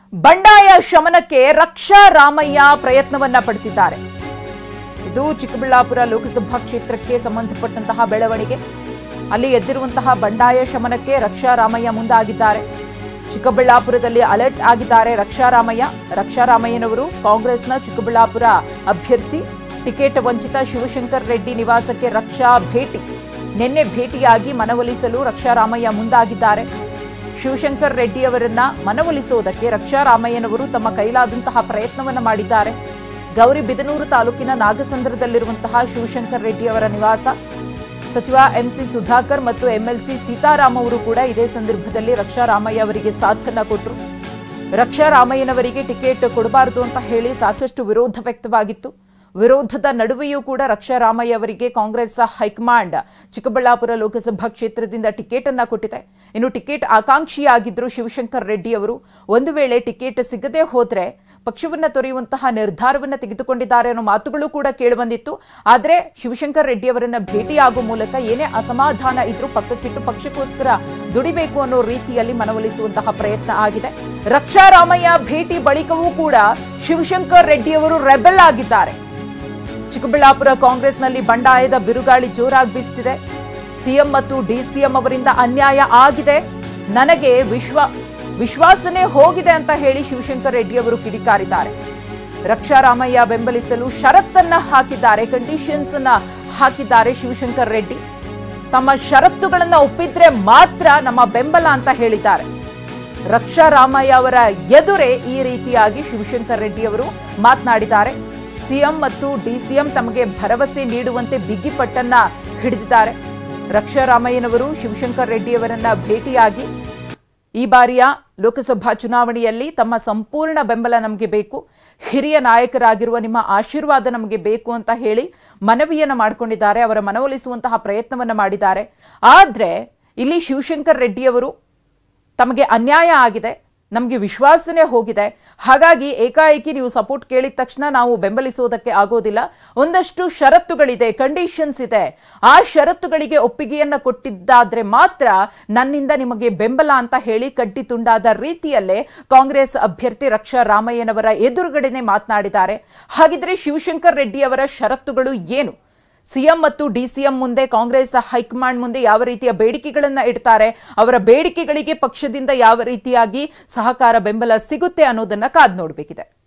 ಬಂಡಾಯ ಶಮನಕ್ಕೆ ರಕ್ಷಾ ರಾಮಯ್ಯ ಪ್ರಯತ್ನವನ್ನ ಪಡ್ತಿದ್ದಾರೆ ಇದು ಚಿಕ್ಕಬಳ್ಳಾಪುರ ಲೋಕಸಭಾ ಕ್ಷೇತ್ರಕ್ಕೆ ಸಂಬಂಧಪಟ್ಟಂತಹ ಬೆಳವಣಿಗೆ ಅಲ್ಲಿ ಎದ್ದಿರುವಂತಹ ಬಂಡಾಯ ಶಮನಕ್ಕೆ ರಕ್ಷಾ ರಾಮಯ್ಯ ಮುಂದಾಗಿದ್ದಾರೆ ಚಿಕ್ಕಬಳ್ಳಾಪುರದಲ್ಲಿ ಅಲರ್ಟ್ ಆಗಿದ್ದಾರೆ ರಕ್ಷಾ ರಾಮಯ್ಯ ರಕ್ಷಾ ರಾಮಯ್ಯನವರು ಕಾಂಗ್ರೆಸ್ನ ಚಿಕ್ಕಬಳ್ಳಾಪುರ ಅಭ್ಯರ್ಥಿ ಟಿಕೆಟ್ ವಂಚಿತ ಶಿವಶಂಕರ್ ರೆಡ್ಡಿ ನಿವಾಸಕ್ಕೆ ರಕ್ಷಾ ಭೇಟಿ ನಿನ್ನೆ ಭೇಟಿಯಾಗಿ ಮನವೊಲಿಸಲು ರಕ್ಷಾ ರಾಮಯ್ಯ ಮುಂದಾಗಿದ್ದಾರೆ ಶಿವಶಂಕರ್ ರೆಡ್ಡಿ ಅವರನ್ನ ಮನವೊಲಿಸುವುದಕ್ಕೆ ರಕ್ಷಾ ರಾಮಯ್ಯನವರು ತಮ್ಮ ಕೈಲಾದಂತಹ ಪ್ರಯತ್ನವನ್ನ ಮಾಡಿದ್ದಾರೆ ಗೌರಿಬಿದನೂರು ತಾಲೂಕಿನ ನಾಗಸಂದ್ರದಲ್ಲಿರುವಂತಹ ಶಿವಶಂಕರ್ ರೆಡ್ಡಿ ಅವರ ನಿವಾಸ ಸಚಿವ ಎಂಸಿ ಸುಧಾಕರ್ ಮತ್ತು ಎಂಎಲ್ಸಿ ಸೀತಾರಾಮ್ ಅವರು ಕೂಡ ಇದೇ ಸಂದರ್ಭದಲ್ಲಿ ರಕ್ಷಾ ರಾಮಯ್ಯ ಅವರಿಗೆ ಸಾಥನ್ನ ಕೊಟ್ಟರು ರಕ್ಷಾ ರಾಮಯ್ಯನವರಿಗೆ ಟಿಕೆಟ್ ಕೊಡಬಾರದು ಅಂತ ಹೇಳಿ ಸಾಕಷ್ಟು ವಿರೋಧ ವ್ಯಕ್ತವಾಗಿತ್ತು ವಿರೋಧದ ನಡುವೆಯೂ ಕೂಡ ರಕ್ಷಾ ರಾಮಯ್ಯ ಅವರಿಗೆ ಕಾಂಗ್ರೆಸ್ ಹೈಕಮಾಂಡ್ ಚಿಕ್ಕಬಳ್ಳಾಪುರ ಲೋಕಸಭಾ ಕ್ಷೇತ್ರದಿಂದ ಟಿಕೆಟ್ ಅನ್ನ ಕೊಟ್ಟಿದೆ ಇನ್ನು ಟಿಕೆಟ್ ಆಕಾಂಕ್ಷಿಯಾಗಿದ್ರು ಶಿವಶಂಕರ್ ರೆಡ್ಡಿ ಅವರು ಒಂದು ವೇಳೆ ಟಿಕೆಟ್ ಸಿಗದೆ ಹೋದ್ರೆ ಪಕ್ಷವನ್ನ ತೊರೆಯುವಂತಹ ನಿರ್ಧಾರವನ್ನ ತೆಗೆದುಕೊಂಡಿದ್ದಾರೆ ಅನ್ನೋ ಮಾತುಗಳು ಕೂಡ ಕೇಳಿಬಂದಿತ್ತು ಆದರೆ ಶಿವಶಂಕರ್ ರೆಡ್ಡಿ ಅವರನ್ನ ಭೇಟಿಯಾಗುವ ಮೂಲಕ ಏನೇ ಅಸಮಾಧಾನ ಇದ್ರೂ ಪಕ್ಕಕ್ಕಿಟ್ಟು ಪಕ್ಷಕ್ಕೋಸ್ಕರ ದುಡಿಬೇಕು ಅನ್ನೋ ರೀತಿಯಲ್ಲಿ ಮನವೊಲಿಸುವಂತಹ ಪ್ರಯತ್ನ ಆಗಿದೆ ರಕ್ಷಾ ರಾಮಯ್ಯ ಭೇಟಿ ಬಳಿಕವೂ ಕೂಡ ಶಿವಶಂಕರ್ ರೆಡ್ಡಿ ಅವರು ರೆಬೆಲ್ ಆಗಿದ್ದಾರೆ ಚಿಕ್ಕಬಳ್ಳಾಪುರ ಕಾಂಗ್ರೆಸ್ನಲ್ಲಿ ಬಂಡಾಯದ ಬಿರುಗಾಳಿ ಜೋರಾಗಿ ಬೀಸ್ತಿದೆ ಸಿಎಂ ಮತ್ತು ಡಿಸಿಎಂ ಅವರಿಂದ ಅನ್ಯಾಯ ಆಗಿದೆ ನನಗೆ ವಿಶ್ವ ವಿಶ್ವಾಸನೆ ಹೋಗಿದೆ ಅಂತ ಹೇಳಿ ಶಿವಶಂಕರ್ ರೆಡ್ಡಿ ಅವರು ಕಿಡಿಕಾರಿದ್ದಾರೆ ರಕ್ಷಾ ರಾಮಯ್ಯ ಬೆಂಬಲಿಸಲು ಷರತ್ತನ್ನ ಹಾಕಿದ್ದಾರೆ ಕಂಡೀಷನ್ಸ್ ಅನ್ನ ಹಾಕಿದ್ದಾರೆ ಶಿವಶಂಕರ್ ರೆಡ್ಡಿ ತಮ್ಮ ಷರತ್ತುಗಳನ್ನ ಒಪ್ಪಿದ್ರೆ ಮಾತ್ರ ನಮ್ಮ ಬೆಂಬಲ ಅಂತ ಹೇಳಿದ್ದಾರೆ ರಕ್ಷಾ ರಾಮಯ್ಯ ಅವರ ಎದುರೇ ಈ ರೀತಿಯಾಗಿ ಶಿವಶಂಕರ್ ರೆಡ್ಡಿ ಅವರು ಮಾತನಾಡಿದ್ದಾರೆ ಸಿಎಂ ಮತ್ತು ಡಿಸಿಎಂ ತಮಗೆ ಭರವಸೆ ನೀಡುವಂತೆ ಬಿಗಿ ಪಟ್ಟನ್ನ ಹಿಡಿದಿದ್ದಾರೆ ರಕ್ಷಾ ರಾಮಯ್ಯನವರು ಶಿವಶಂಕರ್ ರೆಡ್ಡಿ ಅವರನ್ನ ಭೇಟಿಯಾಗಿ ಈ ಬಾರಿಯ ಲೋಕಸಭಾ ಚುನಾವಣೆಯಲ್ಲಿ ತಮ್ಮ ಸಂಪೂರ್ಣ ಬೆಂಬಲ ನಮಗೆ ಬೇಕು ಹಿರಿಯ ನಾಯಕರಾಗಿರುವ ನಿಮ್ಮ ಆಶೀರ್ವಾದ ನಮಗೆ ಬೇಕು ಅಂತ ಹೇಳಿ ಮನವಿಯನ್ನ ಮಾಡಿಕೊಂಡಿದ್ದಾರೆ ಅವರ ಮನವೊಲಿಸುವಂತಹ ಪ್ರಯತ್ನವನ್ನ ಮಾಡಿದ್ದಾರೆ ಆದ್ರೆ ಇಲ್ಲಿ ಶಿವಶಂಕರ್ ರೆಡ್ಡಿ ಅವರು ತಮಗೆ ಅನ್ಯಾಯ ಆಗಿದೆ ನಮಗೆ ವಿಶ್ವಾಸನೆ ಹೋಗಿದೆ ಹಾಗಾಗಿ ಏಕಾಏಕಿ ನೀವು ಸಪೋರ್ಟ್ ಕೇಳಿದ ತಕ್ಷಣ ನಾವು ಬೆಂಬಲಿಸುವುದಕ್ಕೆ ಆಗೋದಿಲ್ಲ ಒಂದಷ್ಟು ಷರತ್ತುಗಳಿದೆ ಕಂಡೀಷನ್ಸ್ ಇದೆ ಆ ಷರತ್ತುಗಳಿಗೆ ಒಪ್ಪಿಗೆಯನ್ನ ಕೊಟ್ಟಿದ್ದಾದ್ರೆ ಮಾತ್ರ ನನ್ನಿಂದ ನಿಮಗೆ ಬೆಂಬಲ ಅಂತ ಹೇಳಿ ಕಡ್ಡಿ ತುಂಡಾದ ರೀತಿಯಲ್ಲೇ ಕಾಂಗ್ರೆಸ್ ಅಭ್ಯರ್ಥಿ ರಕ್ಷಾ ರಾಮಯ್ಯನವರ ಎದುರುಗಡೆನೆ ಮಾತನಾಡಿದ್ದಾರೆ ಹಾಗಿದ್ರೆ ಶಿವಶಂಕರ್ ರೆಡ್ಡಿ ಅವರ ಷರತ್ತುಗಳು ಏನು ಸಿಎಂ ಮತ್ತು ಡಿಸಿಎಂ ಮುಂದೆ ಕಾಂಗ್ರೆಸ್ ಹೈಕಮಾಂಡ್ ಮುಂದೆ ಯಾವ ರೀತಿಯ ಬೇಡಿಕೆಗಳನ್ನ ಇಡ್ತಾರೆ ಅವರ ಬೇಡಿಕೆಗಳಿಗೆ ಪಕ್ಷದಿಂದ ಯಾವ ರೀತಿಯಾಗಿ ಸಹಕಾರ ಬೆಂಬಲ ಸಿಗುತ್ತೆ ಅನ್ನೋದನ್ನ ಕಾದ್ ನೋಡಬೇಕಿದೆ